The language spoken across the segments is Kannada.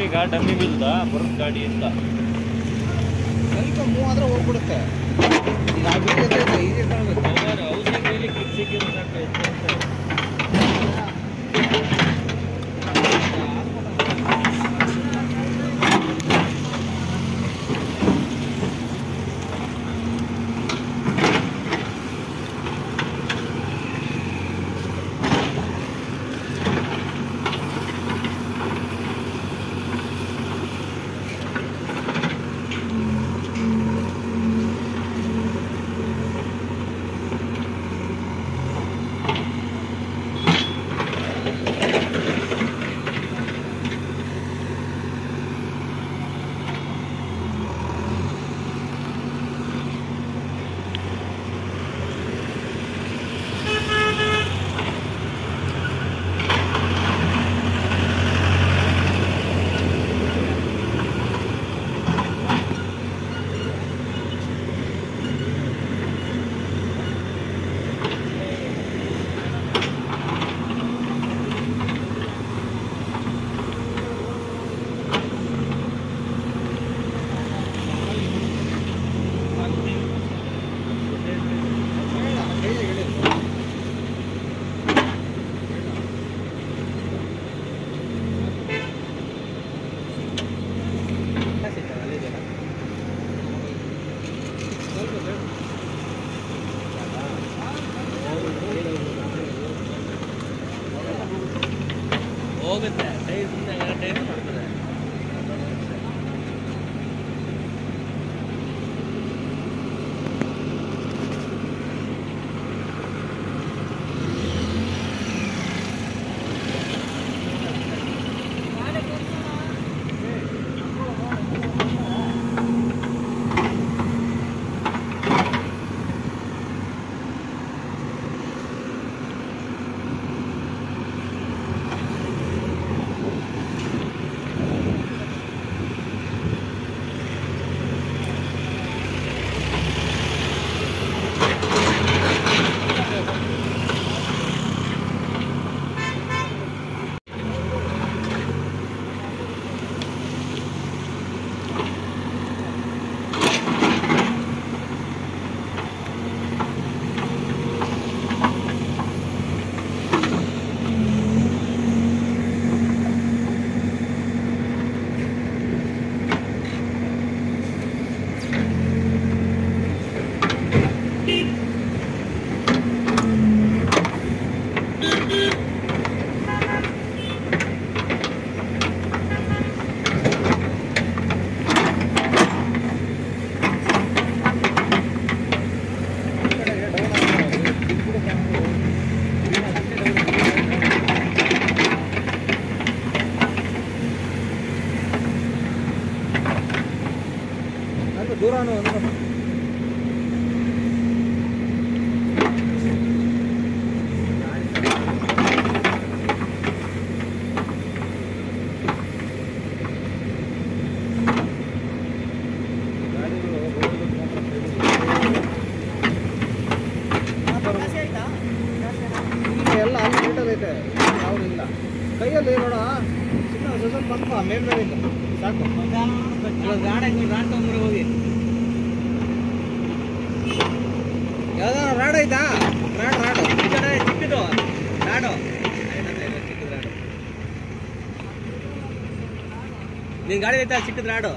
ಈಗ ಡಮ್ಮಿ ಬಿಲ್ದ ಬರೋದು ಗಾಡಿ ಅಂತ ಸ್ವಲ್ಪ ಮೂವ್ ಆದ್ರೆ ಹೋಗ್ಬಿಡುತ್ತೆ ಈಗ ಆ ವೀಲ್ ಎತ್ತೈತೆ ಈಜಿ ಕಾಣಬೇಕು ಔಷಧಿ ಕೈಲಿ ಕ್ಲಿಕ್ ಸಿಕ್ಕಿರೋ ಸಾಕು ಎತ್ತು ಅಂತ ಹೋಗುತ್ತೆ ಟೈರ್ ಸುಮ್ಮನೆ ಟೈರ್ ಮಾಡ್ತದೆ ದೂರನು ಎಲ್ಲ ಅಲ್ಲಿ ನೀಟಲ್ಲೈತೆ ಯಾವುದಿಲ್ಲ ಕೈಯಲ್ಲಿ ನೋಡ ಸುಮ್ಮನೆ ಸ್ವಲ್ಪ ಬಂದ್ಪ ಮೇಲ್ಮೇಲಿಂದ ಸಾಕು ಗಾಡಿ ರಾಡ್ ತಗೊಂಡ್ರೆ ಹೋಗಿ ಯಾವ್ದಾರ ರಾಡ್ ಐತಾ ರಾಡ್ ರಾಡ್ ಈ ಕಡೆ ಚಿಕ್ಕದು ರಾಡು ಚಿಕ್ಕದು ರಾಡು ನಿನ್ ಗಾಡಿ ಐತಾ ಚಿಕ್ಕದು ರಾಡು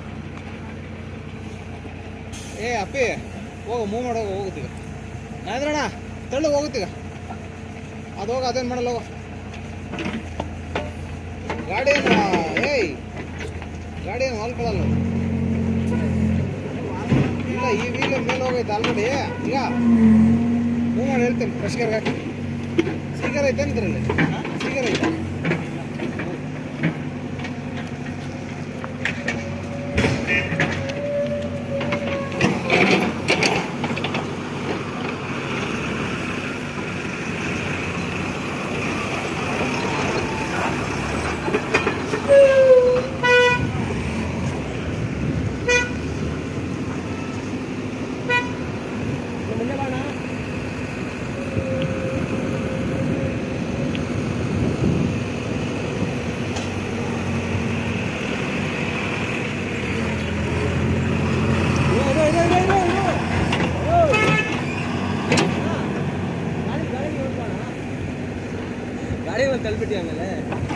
ಏ ಅಪ್ಪಿ ಹೋಗು ಮೂವ್ ಮಾಡೋ ಹೋಗುತ್ತೀಗ ನಾದ್ರಣ್ಣ ತಳ್ಳು ಹೋಗುತ್ತೀಗ ಅದು ಹೋಗ ಅದೇನು ಮಾಡಲ್ಲ ಹೋಗು ಗಾಡಿ ಏನು ಏಯ್ ಗಾಡಿ ಏನು ಹೊಲ್ಕೊಳ್ಳಲ್ಲ ಇಲ್ಲ ಈ ವೀಲ್ ಮೇಲೆ ಹೋಗೈತೆ ಆಲ್ರೆಡಿ ಈಗ ಮೂವ್ ಮಾಡಿ ಹೇಳ್ತೇನೆ ಫ್ರೆಶ್ ಗೇರ್ ಹಾಕಿ ಸ್ಪೀಕರ್ ಐತೆ ಇದರಲ್ಲಿ ಸ್ಪೀಕರ್ ಐತೆ ಗಾಡಿ ಒಂದು ತಳ್ಬಿಟ್ಟು ಆಮೇಲೆ